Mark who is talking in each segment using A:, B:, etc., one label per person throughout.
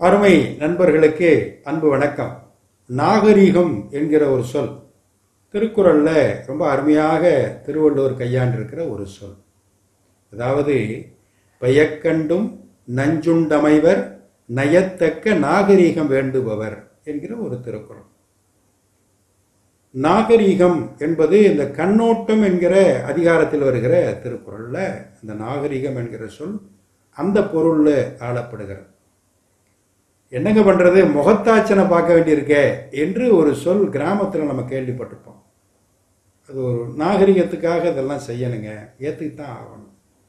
A: அருமை நண்பர்களுக்கு அன்பு வணக்கம் நாகரீகம் என்கிற ஒரு சொல் திருக்குறள்ல ரொம்ப அருமையாக திருவள்ளுவர் கையாண்டிருக்கிற ஒரு சொல் அதாவது பெயக்கண்டும் நஞ்சுண்டமைவர் நயத்தக்க நாகரீகம் வேண்டுபவர் என்கிற ஒரு திருக்குறள் நாகரீகம் என்பது இந்த கண்ணோட்டம் என்கிற அதிகாரத்தில் வருகிற திருக்குறள்ல இந்த நாகரீகம் என்கிற சொல் அந்த பொருள்ல ஆளப்படுகிறது என்னங்க பண்றது முகத்தாச்சனை பார்க்க வேண்டியிருக்கே என்று ஒரு சொல் கிராமத்தில் நம்ம கேள்விப்பட்டிருப்போம் அது ஒரு நாகரிகத்துக்காக இதெல்லாம் செய்யணுங்க ஏற்றுக்கித்தான் ஆகணும்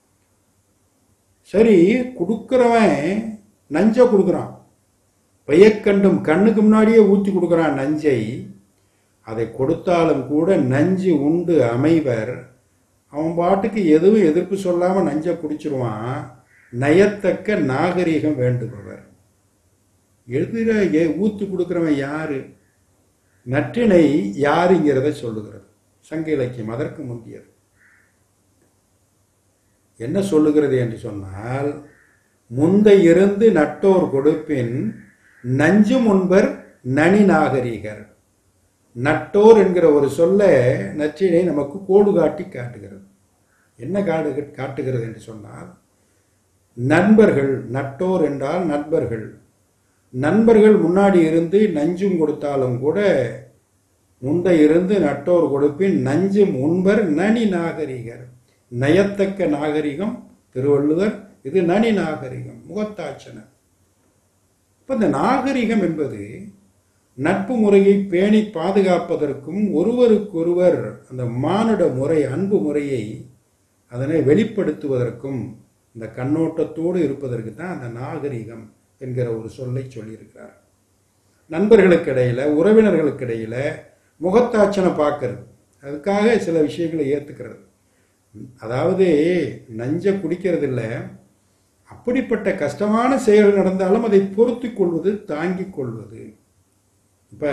A: சரி கொடுக்குறவன் நஞ்ச கொடுக்குறான் பெயக்கண்டும் கண்ணுக்கு முன்னாடியே ஊற்றி கொடுக்குறான் நஞ்சை அதை கொடுத்தாலும் கூட நஞ்சு உண்டு அமைவர் அவன் பாட்டுக்கு எதுவும் எதிர்ப்பு சொல்லாம நஞ்சை குடிச்சிருவான் நயத்தக்க நாகரீகம் வேண்டுபவர் எதிர ஏ- ஊத்தி கொடுக்கிறவன் யாரு நற்றினை யாருங்கிறத சொல்லுகிறது சங்க இலக்கியம் அதற்கு முந்தியது என்ன சொல்லுகிறது என்று சொன்னால் முந்தை இருந்து நட்டோர் கொடுப்பின் நஞ்சு முன்பர் நனி நாகரீகர் நட்டோர் என்கிற ஒரு சொல்ல நற்றினை நமக்கு கோடு காட்டி காட்டுகிறது என்ன காடு காட்டுகிறது என்று சொன்னால் நண்பர்கள் நட்டோர் என்றால் நண்பர்கள் நண்பர்கள் முன்னாடி இருந்து நஞ்சும் கொடுத்தாலும் கூட முந்தை இருந்து நட்டோர் கொடுப்பின் நஞ்சும் உண்பர் நனி நாகரிகர் நயத்தக்க நாகரிகம் திருவள்ளுவர் இது நனி நாகரிகம் முகத்தாட்சணர் இப்ப இந்த நாகரிகம் என்பது நட்பு முறையை பேணி பாதுகாப்பதற்கும் ஒருவருக்கொருவர் அந்த மானுட முறை அன்பு முறையை அதனை வெளிப்படுத்துவதற்கும் இந்த கண்ணோட்டத்தோடு இருப்பதற்கு தான் அந்த நாகரிகம் என்கிற ஒரு சொல்லை சொல்லியிருக்கிறார் நண்பர்களுக்கு இடையில உறவினர்களுக்கு இடையில முகத்தாட்சனை பார்க்கறது அதுக்காக சில விஷயங்களை ஏத்துக்கிறது அதாவது நஞ்ச குடிக்கிறது இல்ல அப்படிப்பட்ட கஷ்டமான செயல் நடந்தாலும் அதை பொறுத்துக் கொள்வது தாங்கிக் கொள்வது இப்ப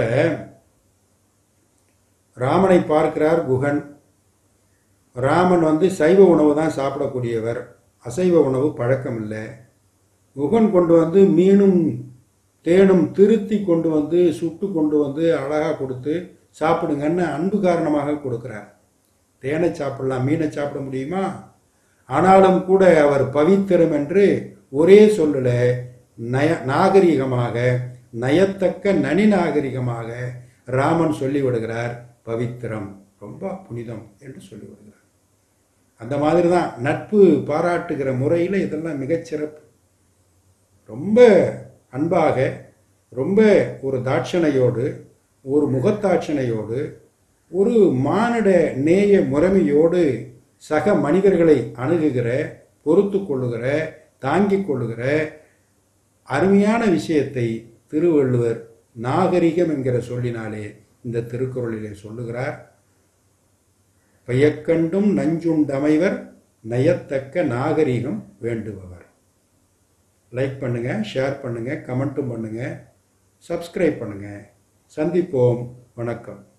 A: ராமனை பார்க்கிறார் குகன் ராமன் வந்து சைவ உணவு தான் சாப்பிடக்கூடியவர் அசைவ உணவு பழக்கம் இல்லை குகன் கொண்டு வந்து மீனும் தேனும் திருத்தி கொண்டு வந்து சுட்டு கொண்டு வந்து அழகா கொடுத்து சாப்பிடுங்கன்னு அன்பு காரணமாக கொடுக்கிறார் தேனை சாப்பிடலாம் மீனை சாப்பிட முடியுமா ஆனாலும் கூட அவர் பவித்திரம் என்று ஒரே சொல்லல நய நாகரிகமாக நயத்தக்க நனி நாகரிகமாக ராமன் சொல்லி விடுகிறார் பவித்திரம் ரொம்ப புனிதம் என்று சொல்லி விடுகிறார் அந்த மாதிரி தான் நட்பு பாராட்டுகிற முறையில் இதெல்லாம் மிகச்சிறப்பு ரொம்ப அன்பாக ரொம்ப ஒரு தாட்சணையோடு ஒரு முகத்தாட்சணையோடு ஒரு மானிட நேய முறைமையோடு சக மனிதர்களை அணுகுகிற பொறுத்து கொள்ளுகிற தாங்கிக் கொள்ளுகிற அருமையான விஷயத்தை திருவள்ளுவர் நாகரிகம் என்கிற சொல்லினாலே இந்த திருக்குறளிலே சொல்லுகிறார் பெயக்கண்டும் நஞ்சுண்டமைவர் நயத்தக்க நாகரிகம் வேண்டுபவர் லைக் பண்ணுங்க ஷேர் பண்ணுங்க கமெண்ட்டும் பண்ணுங்க சப்ஸ்கிரைப் பண்ணுங்க சந்திப்போம் வணக்கம்